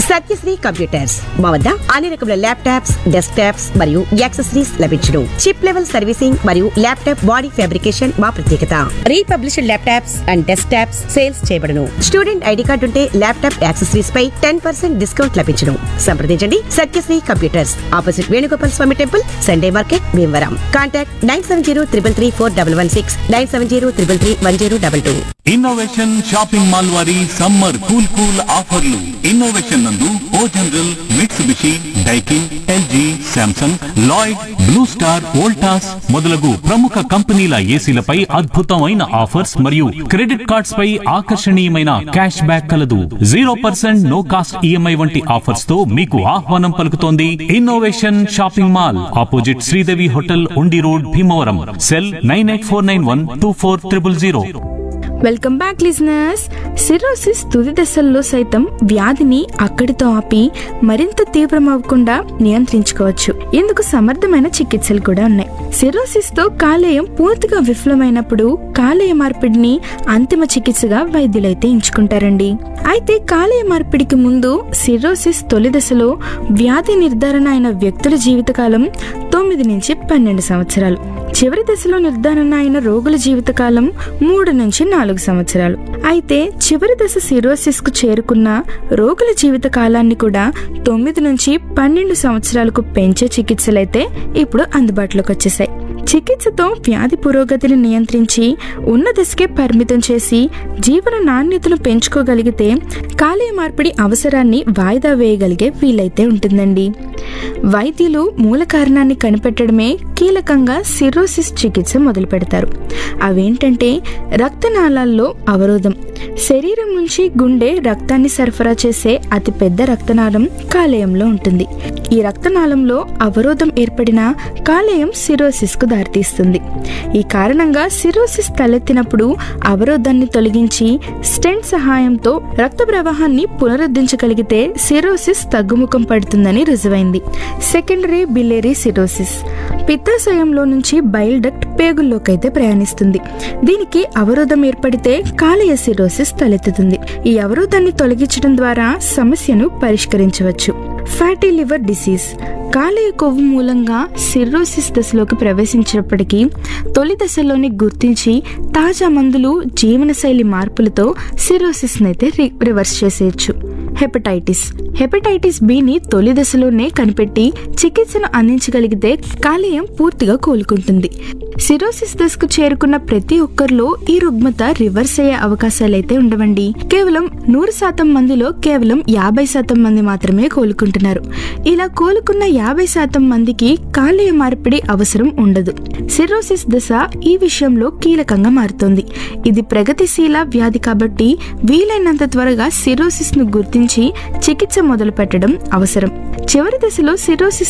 Satyasri computers మా వద్ద అన్ని రకముల ల్యాప్టాప్స్ డెస్క్ టాప్స్ మరియు యాక్సెసరీస్ లభించును చిప్ లెవెల్ సర్వీసింగ్ మరియు ల్యాప్టాప్ బాడీ ఫ్యాబ్రికేషన్ మా ప్రత్యేకత republished laptops and desktops sales చేయబడును స్టూడెంట్ ఐడి కార్డు ఉంటే ల్యాప్టాప్ యాక్సెసరీస్ పై టెన్ పర్సెంట్ డిస్కౌంట్ లభించును సంప్రదించండి Satyasri computers opposite Venugopal Swamy temple Sunday market Bhimavaram contact nine seven zero triple three four double one six nine seven zero triple three one zero double two innovation shopping mall వారి summer cool cool ఆఫర్లు innovation నందు O General Mitsubishi Daikin LG Samsung Lloyd Blue Star Voltas మొదలగు ప్రముఖ కంపెనీల ఏసీలపై అద్భుతమైన offers మరియు credit cards పై ఆకర్షణీయమైన క్యాష్ బ్యాక్ కలదు zero percent no cost EMI వంటి ఆఫర్స్ తో మీకు ఆహ్వానం పలుకుతోంది innovation shopping mall opposite Sridevi hotel Undi road Bhimavaram cell nine eight four nine one two four triple zero welcome back listeners cirrhosis తుది దశల్లో సైతం వ్యాధిని అక్కడితో ఆపి మరింత తీవ్రం అవ్వకుండా నియంత్రించుకోవచ్చు ఇందుకు సమర్థమైన చికిత్సలు కూడా ఉన్నాయి సిరోసిస్ తో కాలేయం పూర్తిగా విఫలమైనప్పుడు కాలేయ మార్పిడిని అంతిమ చికిత్సగా వైద్యులైతే ఎంచుకుంటారండి అయితే కాలేయ మార్పిడికి ముందు సిరోసిస్ తొలి దశలో వ్యాధి నిర్ధారణ అయిన వ్యక్తుల జీవితకాలం తొమ్మిది నుంచి పన్నెండు సంవత్సరాలు చివరి దశలో నిర్ధారణ అయిన రోగుల జీవితకాలం మూడు నుంచి నాలుగు సంవత్సరాలు అయితే చివరి దశ సిరోసిస్ కు చేరుకున్న రోగుల జీవిత కాలాన్ని కూడా తొమ్మిది నుంచి పన్నెండు సంవత్సరాలకు పెంచే చికిత్సలైతే ఇప్పుడు అందుబాటులోకి వచ్చేసాయి చికిత్సతో వ్యాధి పురోగతిని నియంత్రించి ఉన్న దశకే పరిమితం చేసి జీవన నాణ్యతను పెంచుకోగలిగితే కాలేయ మార్పిడి అవసరాన్ని వాయిదా వేయగలిగే వీలైతే ఉంటుందండి వైద్యులు మూల కారణాన్ని కనిపెట్టడమే కీలకంగా సిరోసిస్ చికిత్స మొదలు పెడతారు అవేంటంటే రక్తనాళాల్లో అవరోధం శరీరం నుంచి గుండె రక్తాన్ని సరఫరా చేసే అతి పెద్ద రక్తనాళం కాలేయంలో ఉంటుంది ఈ రక్తనాళంలో అవరోధం ఏర్పడిన కాలేయం సిరోసిస్ కు దారితీస్తుంది ఈ కారణంగా సిరోసిస్ తలెత్తినప్పుడు అవరోధాన్ని తొలగించి స్టెంట్ సహాయంతో రక్త ప్రవాహాన్ని పునరుద్ధరించగలిగితే సిరోసిస్ తగ్గుముఖం పడుతుందని రుజువైంది సెకండరీ బిలేరీ సిరోసిస్ పిత్తాశయంలో నుంచి బైల్ డక్ట్ పేగుల్లోకైతే ప్రయాణిస్తుంది దీనికి అవరోధం ఏర్పడితే కాలేయ సిరోసిస్ తలెత్తుతుంది ఈ అవరోధాన్ని తొలగించడం ద్వారా సమస్యను పరిష్కరించవచ్చు ఫ్యాటీ లివర్ డిసీజ్ కాలేయ కొవ్వు మూలంగా సిర్రోసిస్ దశలోకి ప్రవేశించినప్పటికీ తొలి దశలోనే గుర్తించి తాజా మందులు జీవనశైలి మార్పులతో సిరోసిస్ నైతే రి- రివర్స్ చేసేయచ్చు హెపటైటిస్ హెపటైటిస్ బిని తొలి దశలోనే కనిపెట్టి చికిత్సను అందించగలిగితే కాలేయం పూర్తిగా కోలుకుంటుంది సిరోసిస్ దశకు చేరుకున్న ప్రతి ఒక్కరిలో ఈ రుగ్మత రివర్స్ అయ్యే అవకాశాలైతే ఉండవండి కేవలం నూరు శాతం మందిలో కేవలం యాభై శాతం మంది మాత్రమే కోలుకుంటున్నారు ఇలా కోలుకున్న యాభై శాతం మందికి కాలేయ మార్పిడి అవసరం ఉండదు సిరోసిస్ దశ ఈ విషయంలో కీలకంగా మారుతోంది ఇది ప్రగతిశీల వ్యాధి కాబట్టి వీలైనంత త్వరగా సిరోసిస్ ను గుర్తించి చికిత్స మొదలు పెట్టడం అవసరం చివరి దశలో సిరోసిస్